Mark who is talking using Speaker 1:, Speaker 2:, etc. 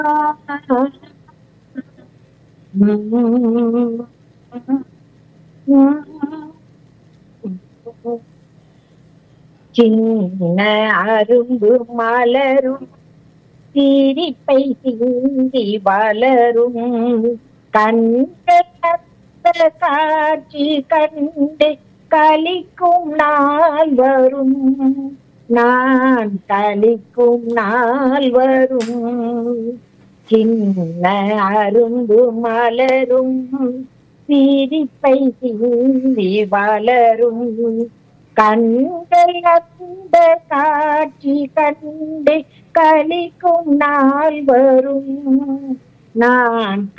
Speaker 1: சின்ன அரும்பு மலரும் சிரிப்பை சிந்தி வளரும் கண்கள் அந்த காட்சி கண்டு கலிக்கும் நாள் வரும் நான் கலிக்கும் நாள் வரும் சின்ன அரும்பு மலரும் சிரிப்பை சிந்தி வளரும் கண்கள் அந்த காட்சி கண்டு கலிக்கும் நாள் வரும் நான்